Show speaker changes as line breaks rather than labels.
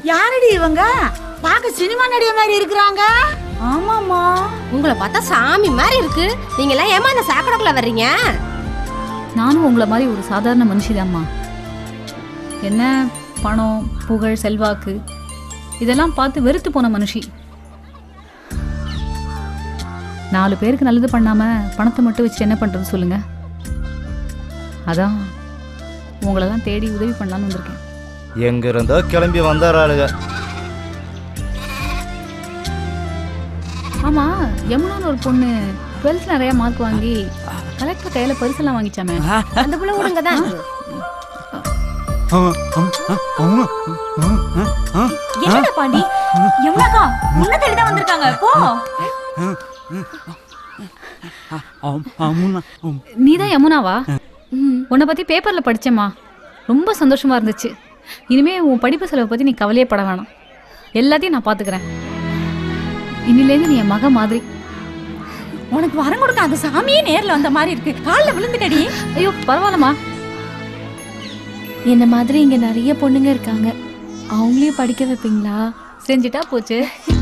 யாரடி இவங்க பார்க்க சினிமா நடிகை மாதிரி இருக்கிறாங்க
ஆமாம்மா
உங்களை பார்த்தா சாமி மாதிரி இருக்கு நீங்க எல்லாம் ஏமா இந்த சாக்கடைக்குள்ள வர்றீங்க
நானும் உங்களை மாதிரி ஒரு சாதாரண மனுஷிதாம்மா என்ன பணம் புகழ் செல்வாக்கு இதெல்லாம் பார்த்து வெறுத்து போன மனுஷி நாலு பேருக்கு நல்லது பண்ணாம பணத்தை மட்டும் வச்சு என்ன பண்றது சொல்லுங்க அதான் உங்களெல்லாம் தேடி உதவி பண்ணலான்னு வந்திருக்கேன்
எங்க இருந்தோ கிளம்பி வந்தாராளுங்க
ஆமா யமுனான்னு ஒரு பொண்ணு டுவெல்த் நிறைய மார்க் வாங்கி கலெக்டர் கையில பரிசெல்லாம் வாங்கிச்சாமே
அந்த புள்ள விடுங்க தான் இருக்கு.
என்னடா பாண்டி யமுனாக்கா உன்ன தேடி தான் வந்திருக்காங்க போ
நீதான் யமுனாவா உன்னை பத்தி பேப்பர்ல படிச்சேம்மா ரொம்ப சந்தோஷமா இருந்துச்சு இனிமே உன் படிப்பு செலவை பத்தி நீ கவலையே பட வேணாம் எல்லாத்தையும் நான் பாத்துக்கிறேன் இன்னிலேருந்து நீ என் மக மாதிரி
உனக்கு வரம் கொடுக்க அந்த சாமியே நேர்ல வந்த மாதிரி இருக்கு கால்ல விழுந்துட்டடி
ஐயோ பரவாயில்லம்மா
என்ன மாதிரி இங்க நிறைய பொண்ணுங்க இருக்காங்க அவங்களையும் படிக்க வைப்பீங்களா
செஞ்சுட்டா போச்சு